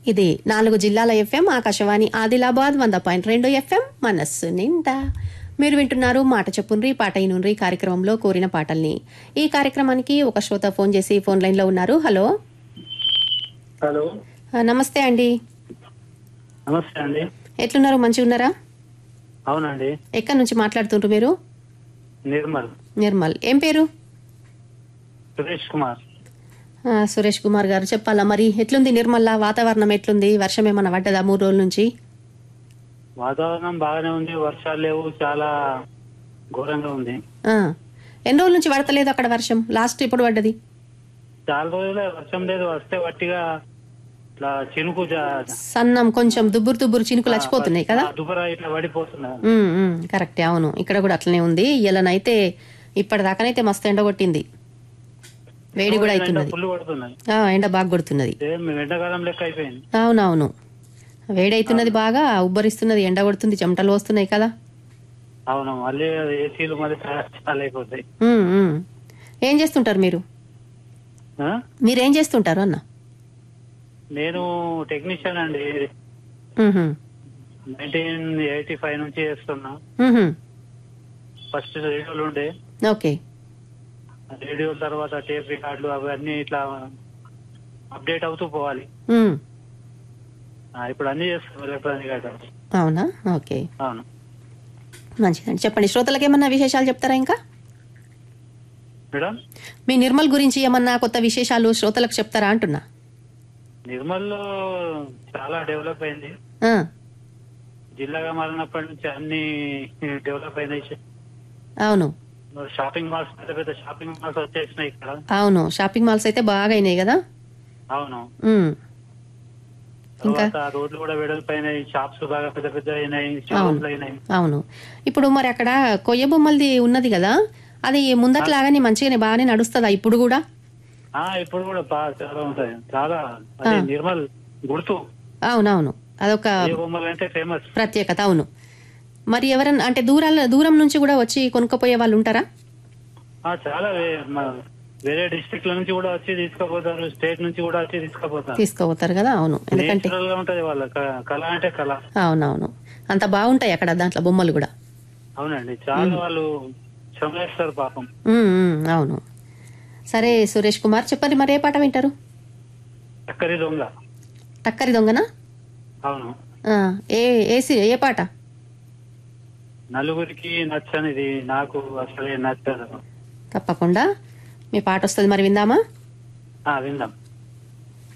ఇది నాలుగు జిల్లాల ఎఫ్ఎం ఆకాశవాణి ఆదిలాబాద్ వంద పాయింట్ రెండు ఎఫ్ఎం మనస్సు నిండా మీరు వింటున్నారు మాట చెప్పుండ్రి పాట ఇనుండ్రి కార్యక్రమంలో కోరిన పాటల్ని ఈ కార్యక్రమానికి ఒక శ్రోత ఫోన్ చేసి ఫోన్ లైన్ లో ఉన్నారు హలో హలో ఆ, నమస్తే అండి నమస్తే అండి ఎట్లున్నారు మంచిగా ఉన్నారా అవునండి ఎక్కడి నుంచి మాట్లాడుతుండ్రు మీరు నిర్మల్ నిర్మల్ ఏం పేరు సురేష్ కుమార్ ఆ, సురేష్ కుమార్ గారు చెప్పాలా మరి ఎట్లుంది నిర్మల్లా వాతావరణం ఎట్లుంది వర్షం ఏమన్నా పడ్డదా మూడు రోజుల నుంచి వాతావరణం బాగానే ఉంది వర్షాలు లేవు చాలా ఘోరంగా ఉంది ఆ, ఎన్ని రోజుల నుంచి పడతలేదు అక్కడ వర్షం లాస్ట్ ఎప్పుడు పడ్డది చాలా రోజులే వర్షం లేదు వస్తే వట్టిగా ఇట్లా చినుకు జా- సన్నం కొంచెం దుబ్బురు దుబ్బురు చినుకులు వచ్చిపోతున్నాయి కదా ఆ దుబ్బర ఇట్లా పడిపోతున్నారు ఉమ్, ఉమ్, కరెక్టే అవును ఇక్కడ కూడా అట్లనే ఉంది ఇలానైతే ఇప్పటిదాకానైతే మస్తు ఎండ కొట్టింది వేడి కూడా అవుతున్నది ఫుల్ పడుతున్నాయి ఆ, ఎండ బాగా కొడుతున్నది సేమ్ ఎండాకాలం లెక్క అయిపోయింది అవునవును వేడి అవుతున్నది బాగా ఉబ్బరిస్తున్నది ఎండ కొడుతుంది చెమటలు వస్తున్నాయి కదా అవును మళ్ళీ ఏసీలు మళ్ళీ చాలా- చాలా అయిపోతాయి ఉమ్, ఉమ్. ఏం చేస్తుంటారు మీరు ఆ? మీరేం చేస్తుంటారు అన్న నేను టెక్నీషియన్ అండి ఉహుం, నైన్టీన్ ఎయిటీ ఫైవ్ నుంచి చేస్తున్నా ఉహుం. ఫస్ట్ రేడియోలు ఉండే ఓకే రేడియో తర్వాత టేప్ రికార్డులు అవన్నీ ఇట్లా అప్డేట్ అవుతూ పోవాలి ఉమ్, ఆ, ఇప్పుడు అన్ని చేస్తాం ఎలక్ట్రానిక్ ఐటమ్స్ అవునా ఓకే అవును మంచిదండి చెప్పండి శ్రోతలకు ఏమన్నా విశేషాలు చెప్తారా ఇంకా మేడం మీ నిర్మల్ గురించి ఏమన్నా కొత్త విశేషాలు శ్రోతలకు చెప్తారా అంటున్నా నిర్మల్లో చాలా డెవలప్ అయింది ఆ, జిల్లాగా మారినప్పటి నుంచి అన్ని డెవలప్ అయినాయి అవును షాపింగ్ మాల్స్ పెద్ద పెద్ద షాపింగ్ మాల్స్ వచ్చేసినాయి ఇక్కడ అవును షాపింగ్ మాల్స్ అయితే బాగా అయినాయి కదా అవును ఉమ్, ఇంకా తర్వాత రోడ్లు కూడా వెడల్పోయినాయి షాప్స్ బాగా పెద్ద పెద్ద అయినాయి షాపులు అయినాయి అవును ఇప్పుడు మరి అక్కడ కొయ్య బొమ్మలది ఉన్నది కదా అది ముందట్లాగానే మంచిగానే బాగానే నడుస్తుందా ఇప్పుడు కూడా ఆ ఇప్పుడు కూడా బాగా చాలా ఉంటాయి చాలా అదే నిర్మల్ గుర్తు అవునవును అదొక ఏ బొమ్మలు అంటే ఫేమస్ ప్రత్యేకత అవును మరి ఎవరన్నా అంటే దూరాల దూరం నుంచి కూడా వచ్చి కొనుక్కపోయే వాళ్ళు ఉంటారా చాలా వే- మ- వేరే డిస్ట్రిక్ట్ ల నుంచి కూడా వచ్చి తీసుకుపోతారు స్టేట్ నుంచి కూడా వచ్చి తీసుకుపోతారు తీసుకుపోతారు కదా అవును ఎందుకంటే నేచురల్ గా ఉంటది వాళ్ళ క- కళ అంటే కళ అవునవును అంత బాగుంటాయి అక్కడ దాంట్లో బొమ్మలు కూడా అవునండి చాలా వాళ్ళు శ్రమిస్తారు పాపం ఉమ్, ఉమ్, అవును సరే సురేష్ కుమార్ చెప్పండి మరి ఏ పాట వింటారు చక్కరి దొంగ టక్కరి దొంగనా అవును ఆ, ఏ ఏ సి- ఏ పాట నలుగురికి నచ్చనిది నాకు అసలే నచ్చదు తప్పకుండా మీ పాట వస్తుంది మరి విందామా ఆ, విందాం